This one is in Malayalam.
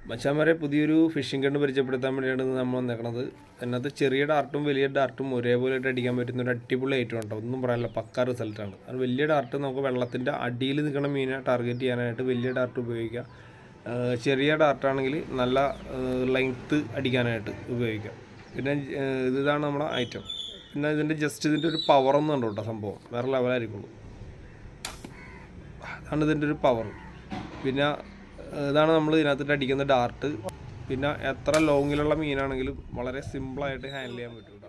മച്ചാന്മാരെ പുതിയൊരു ഫിഷിംഗ് കണ്ട് പരിചയപ്പെടുത്താൻ വേണ്ടിയാണ് ഇന്ന് നമ്മൾ വന്നേക്കണത് അതിനകത്ത് ചെറിയ ഡാർട്ടും വലിയ ഡാർട്ടും ഒരേപോലെ ആയിട്ട് അടിക്കാൻ പറ്റുന്ന ഒരു അടിപൊളി ഐറ്റം ഉണ്ടോ ഒന്നും പറയാനില്ല പക്ക റിസൾട്ടാണ് അത് വലിയ ഡാർട്ട് നമുക്ക് വെള്ളത്തിൻ്റെ അടിയിൽ നിൽക്കുന്ന മീനെ ടാർഗറ്റ് ചെയ്യാനായിട്ട് വലിയ ഡാർട്ട് ഉപയോഗിക്കാം ആ, ചെറിയ ഡാർട്ടാണെങ്കിൽ നല്ല ലെങ്ത്ത് അടിക്കാനായിട്ട് ഉപയോഗിക്കാം പിന്നെ ആ, ഇതാണ് നമ്മുടെ ഐറ്റം പിന്നെ ഇതിൻ്റെ ജസ്റ്റ് ഇതിൻ്റെ ഒരു പവർ ഒന്നും ഉണ്ട് കേട്ടോ സംഭവം വേറെ ലെവലായിരിക്കുള്ളൂ അതാണ് ഇതിൻ്റെ ഒരു പവർ പിന്നെ ഏഹ്, ഇതാണ് നമ്മൾ ഇതിനകത്തിട്ട് അടിക്കുന്ന ഡാർട്ട് പിന്നെ എത്ര ലോങ്ങിലുള്ള മീനാണെങ്കിലും വളരെ സിമ്പിളായിട്ട് ഹാൻഡിൽ ചെയ്യാൻ പറ്റും